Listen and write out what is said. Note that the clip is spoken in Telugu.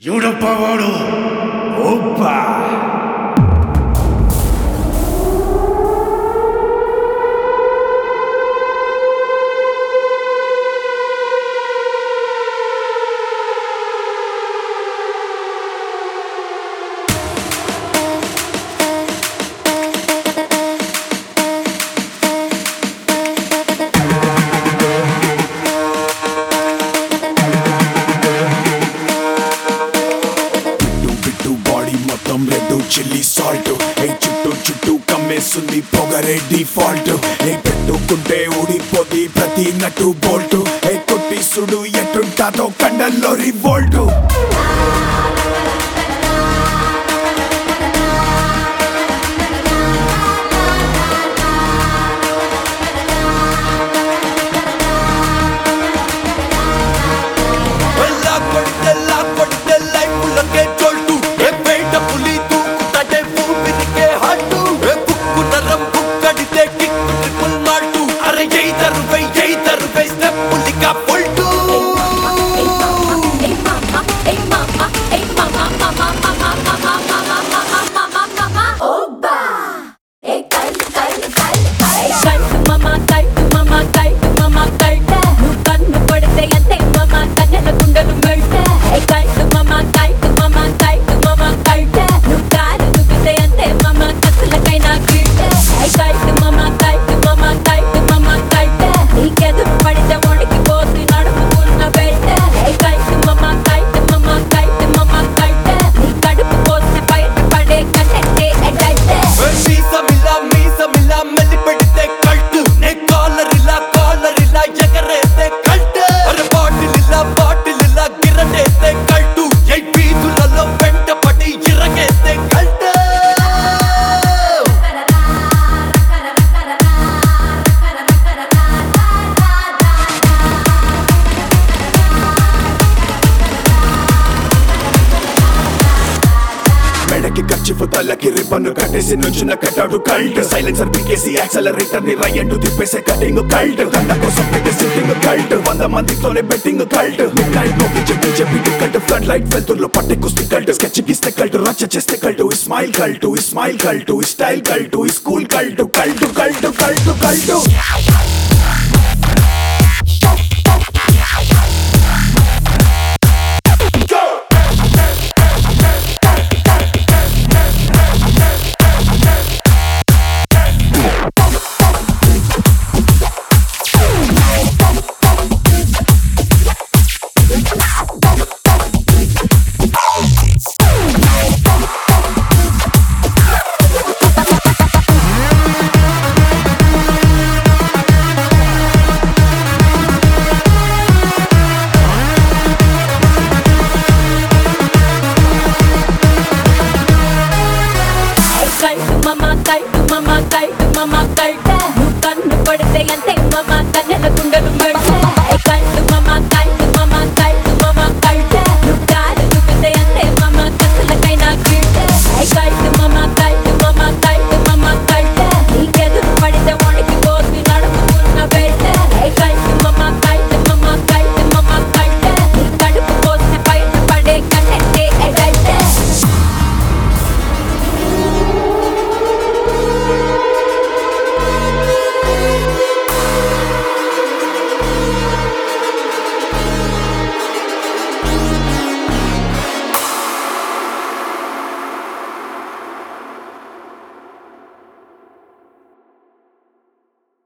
ఎవడప్ప వాడు ఓప్పా బిట్టు బిట్టు బాడీ మొత్తం రెడ్ చిల్లీ సాల్ట్ ఏ చుట్టూ చుట్టూ కమ్మేస్తుంది పొగరే డిఫాల్ట్ ఏ పెట్టుకుంటే ఊడిపోది ప్రతి నట్టు బోల్ట్ ఏ కొట్టి సుడు ఎట్టుంటాదో కండల్లో రివోల్ట్ వెళ్ళా కొడితే లా కొడితే లైఫ్లకే చోల్టు ఏ బయట పులి దూకుతాడే ఊపిరికే హట్టు ఏ బుక్కు నరం బుక్కడితే కిక్కు ట్రిపుల్ మాల్టు అరే either why either why step పులికా పొల్టు పడితే ఒడికి పోసి నడుపుకున్న బెల్ట్ కైట్ మమ్మ కైట్ మమ్మ కైట్ మమ్మ కైట్ నీ కడుపు పోస్తే బయట పడే కంటే అడల్ట్ మీసమిలా మీసమిలా మెల్లి పెడితే కల్ట్ నే కాలర్ ఇలా కాలర్ ఇలా ఎగరేస్తే కల్ట్ అరే బాటిల్ ఇలా బాటిల్ ఇలా గిరటేస్తే కల్టు ఎయి పీతులలో వెంట పడి ఇరగేస్తే కల్ట్ మెడకి ఖర్చు తల్లకి రిబ్బన్ను కట్టేసి నుంచున్న కట్టాడు కల్ట్ సైలెన్సర్ పీకేసి యాక్సలరేటర్ ని రయ్యండు తిప్పేసే కటింగ్ కల్ట్ దండ కోసం పెట్టే సిట్టింగ్ కల్ట్ వంద మందితోనే బెట్టింగ్ కల్ట్ మిడ్ నైట్ నోకి చెప్పి చెప్పి కల్ట్ ఫ్లడ్ లైట్ వెళ్తుర్లో పట్టే కుస్తీ కల్ట్ స్కెచ్ గీస్తే కల్ట్ రచ్చ చేస్తే cult smile cult smile cult style cult school cult cult cult cult cult kite మమ్మ కైట్ మమ్మ కైట్ మమ్మ కైట్ నువ్వు కన్ను పడితే ఎంత